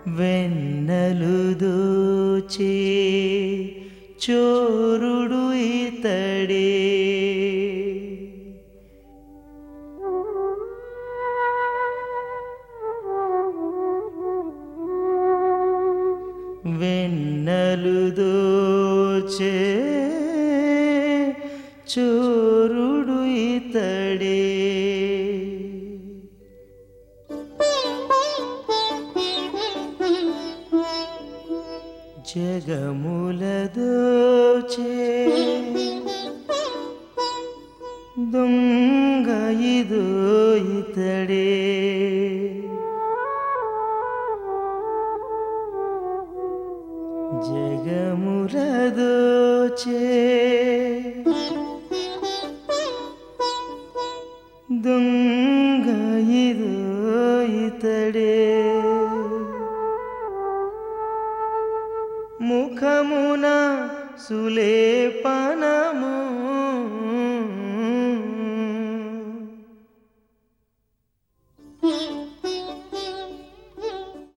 వెన్నలు దోచే చోరుడు ఇతడే వెన్నలు దోచే చోరుడు ఇతడే జగముల దోచే దొంగ ఇదో ఇతడే జగముల దోచే దొంగ ఇదో ఇతడే ముఖమున సులేపన